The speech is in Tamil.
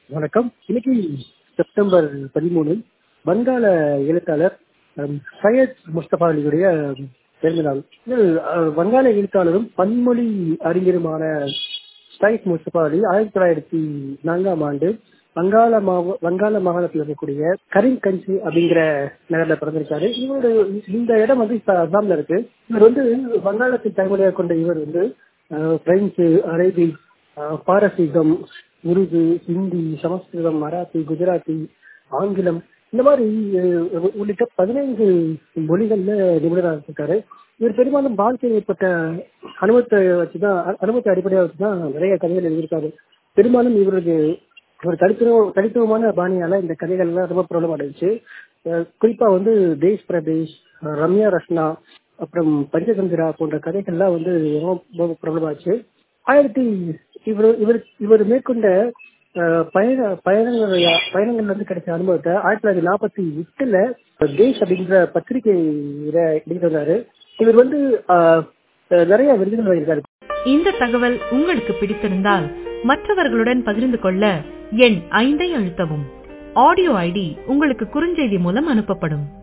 வணக்கம் இன்னைக்கு செப்டம்பர் பதிமூணு வங்காள எழுத்தாளர் அம், சையத் முஸ்தபா அலியுடைய பிறந்த நாள் இது, அஹ், வங்காள எழுத்தாளரும் பன்மொழி அறிஞருமான சையத் முஸ்தபா அலி ஆயிரத்தி தொள்ளாயிரத்தி நான்காம் ஆண்டு வங்காள மாவ வங்காள மாகாணத்தில் இருக்கக்கூடிய கரீம் கஞ்சி அப்படிங்கிற நகர்ல பிறந்திருக்காரு இவரோட இந்த இடம் வந்து இப்ப அசாம்ல இருக்கு இவர் வந்து வங்காளத்தில் தாய்மொழியாக கொண்ட இவர் வந்து அஹ், பிரெஞ்சு அரேபி அஹ், பாரசீகம் உருது ஹிந்தி சமஸ்கிருதம் மராத்தி குஜராத்தி ஆங்கிலம் இந்த மாதிரி அஹ், உள்ளிட்ட பதினைந்து மொழிகள்ல நிபுணராக இருக்காரு இவர் பெரும்பாலும் வாழ்க்கையில் ஏற்பட்ட அனுபவத்தை வச்சுதான் அ- அனுபவத்தை அடிப்படையாக வச்சுதான் நிறைய கதைகள் எழுதியிருக்காரு பெரும்பாலும் இவருக்கு ஒரு தனித்துவ தனித்துவமான பாணியால இந்த கதைகள் எல்லாம் ரொம்ப பிரபலம் அடைஞ்சிச்சு அஹ் குறிப்பா வந்து தேஷ் பிரதேஷ் அஹ் ரம்யா ரஷ்னா அப்புறம் பஞ்சதந்திரா போன்ற கதைகள்லாம் வந்து ரொம்ப பிரபலமாச்சு ஆயிரத்தி இவர் இவர் இவர் மேற்கொண்ட அஹ், பயண பயணங்கள் பயணங்கள்ல இருந்து கிடைச்ச அனுபவத்தை ஆயிரத்தி தொள்ளாயிரத்தி நாற்பத்தி எட்டுல தேஷ் அப்படிங்கிற பத்திரிகையில எழுதிட்டு வந்தாரு இவர் வந்து அஹ், அஹ், நிறைய விருதுகள் வாங்கியிருக்காரு இந்த தகவல் உங்களுக்கு பிடித்திருந்தால் மற்றவர்களுடன் பகிர்ந்து கொள்ள எண் ஐந்தை அழுத்தவும் ஆடியோ ஐடி உங்களுக்கு குறுஞ்செய்தி மூலம் அனுப்பப்படும்